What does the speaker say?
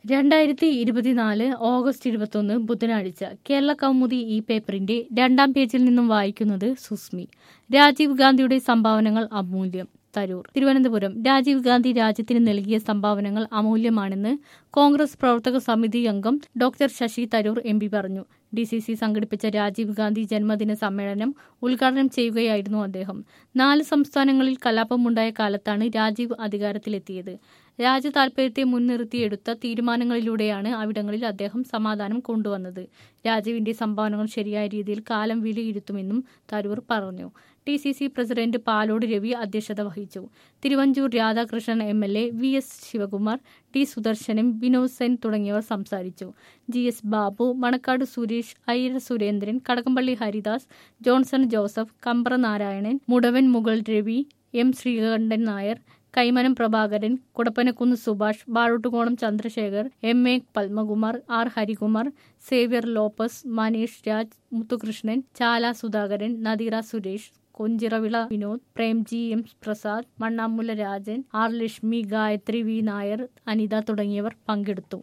രണ്ടായിരത്തി ഇരുപത്തിനാല് ഓഗസ്റ്റ് ഇരുപത്തൊന്ന് ബുധനാഴ്ച കേരള കൗമുദി ഈ പേപ്പറിന്റെ രണ്ടാം പേജിൽ നിന്നും വായിക്കുന്നത് സുസ്മി രാജീവ് ഗാന്ധിയുടെ സംഭാവനകൾ അമൂല്യം തരൂർ തിരുവനന്തപുരം രാജീവ് ഗാന്ധി രാജ്യത്തിന് നൽകിയ സംഭാവനകൾ അമൂല്യമാണെന്ന് കോൺഗ്രസ് പ്രവർത്തക സമിതി അംഗം doctor Shashi Tharoor M P പറഞ്ഞു ഡി സി സി സംഘടിപ്പിച്ച രാജീവ് ഗാന്ധി ജന്മദിന സമ്മേളനം ഉദ്ഘാടനം ചെയ്യുകയായിരുന്നു അദ്ദേഹം നാല് സംസ്ഥാനങ്ങളിൽ കലാപമുണ്ടായ കാലത്താണ് രാജീവ് അധികാരത്തിലെത്തിയത് രാജ്യ താൽപര്യത്തെ മുൻനിർത്തിയെടുത്ത തീരുമാനങ്ങളിലൂടെയാണ് അവിടങ്ങളിൽ അദ്ദേഹം സമാധാനം കൊണ്ടുവന്നത് രാജീവിന്റെ സംഭാവനകൾ ശരിയായ രീതിയിൽ കാലം വിലയിരുത്തുമെന്നും തരൂർ പറഞ്ഞു T C C president Palode Ravi അധ്യക്ഷത വഹിച്ചു Thiruvanchoor Radhakrishnan M L A V S Sivakumar T സുദർശനും വിനോദ് സെൻ തുടങ്ങിയവർ സംസാരിച്ചു ജി എസ് ബാബു മണക്കാട് സുരേഷ് അയ്യര Surendran Kadakampally Haridas Johnson Joseph Kambra Narayanan Mudavan Mugal Ravi M Sreekantan Nair Kaimanam Prabhakaran Kudappanakunnu Subhash Bazhottukonam Chandrasekhar M A Padmakumar R Harikumar Xavier Lopez Manish Raj Muthukrishnan Chala Sudhakaran Nadeera Suresh Konchiravila Vinod Premji M Prasad മണ്ണാമുല്ല Rajan R Lakshmi Gayathri V Nair Anitha തുടങ്ങിയവർ പങ്കെടുത്തു